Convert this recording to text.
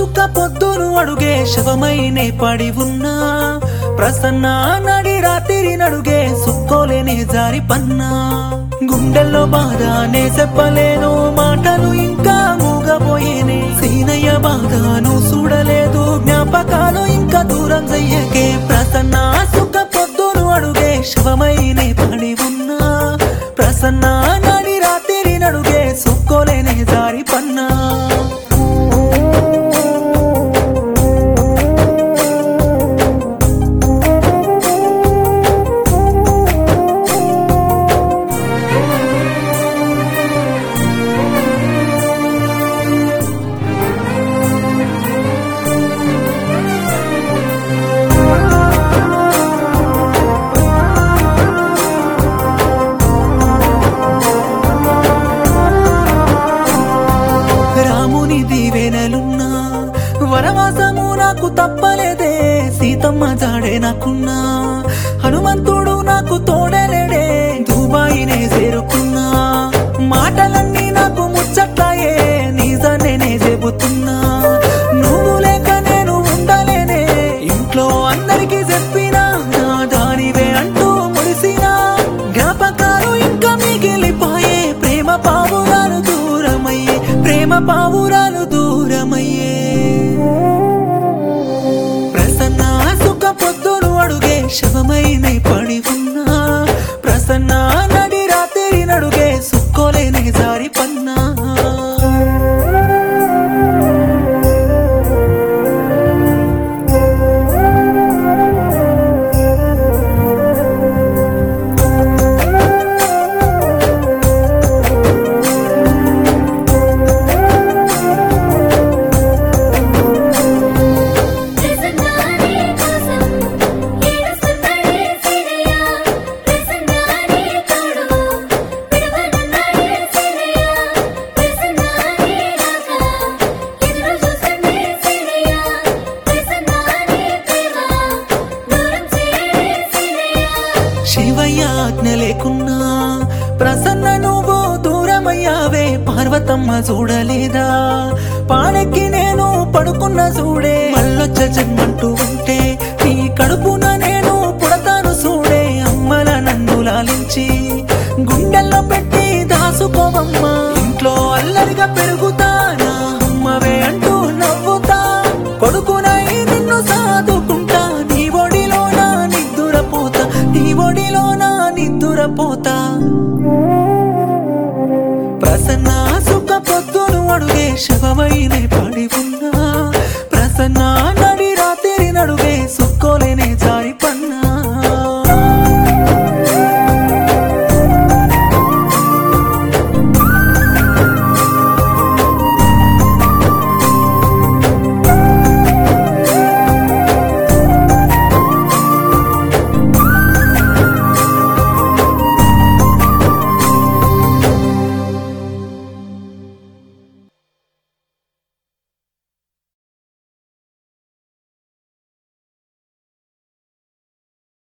సుఖ పొద్దును అడుగే శవమైనే పడి ఉన్నా ప్రసన్న నడి రాత్రి నడుగే సుక్కోలేనే జారి పన్నా గుండెల్లో బాధనే చెప్పలేను మాటలు ఇంకా మూగపోయేనే సీనయ్య బాధను చూడలేదు జ్ఞాపకాలు ఇంకా దూరం చెయ్యకే ప్రసన్న సుఖ పొద్దును అడుగే శవమైనే పడి ఉన్నా ప్రసన్న నడి రాత్రి నడుగే సుక్కోలేనే జారి పన్నా రాముని దీవెనలున్నా వనవాసము నాకు తప్పలేదే సీతమ్మ జాడే నాకున్నా హనుమంతుడు నాకు తోడలేడే దుబాయినే చేరుకున్నా మాటలన్నీ నాకు ముచ్చట్లాయే నిజానేనే చెబుతున్నా నువ్వు లేక నేను ఉండలేనే ఇంట్లో అందరికీ చెప్పినా నా దానివే అంటూ మురిసినా జ్ఞాపకాలు ఇంకా మిగిలిపోయే ప్రేమ పావురాలు దూరమయ్యే ప్రేమ పావురాలు దూరమయ్యే ప్రసన్న సుఖ పొద్దును అడుగే శవమైన పడి ఉన్నా ప్రసన్న నడి రాత్రి నడుగే సుక్కోలేని జారి పన్నా ప్రసన్నాని కోసం ఏడుస్తున్నాడే సిరియా ప్రసన్నాని తోడు విడవనున్నాడే సిరియా ప్రసన్నాని రాక ఎదురు చూస్తుండే సిరియా ప్రసన్నాని ప్రేమ దూరం చేయడే సిరియా శివయ్య ఆజ్ఞ లేకున్నా ప్రసన్న నువ్వు దూరమయ్యావే పార్వతమ్మ చూడలేదా పాడెక్కి నేను పడుకున్న చూడే మళ్ళొచ్చ జన్మంటూ ఉంటే నీ కడుపున నేను పుడతాను చూడే అమ్మల నన్ను లాలించి గుండెల్లో పెట్టి దాసుకోవమ్మా ఇంట్లో అల్లరిగా పెరుగుతానా అమ్మవే అంటూ నవ్వుతా కొడుకునై నిన్ను సాదుకుంటా నీ ఒడిలో నా నిద్దురపోతా నీ ఒడిలో నా నిద్దురపోతా ప్రసన్న సుఖ పొద్దును అడుగే శవమైన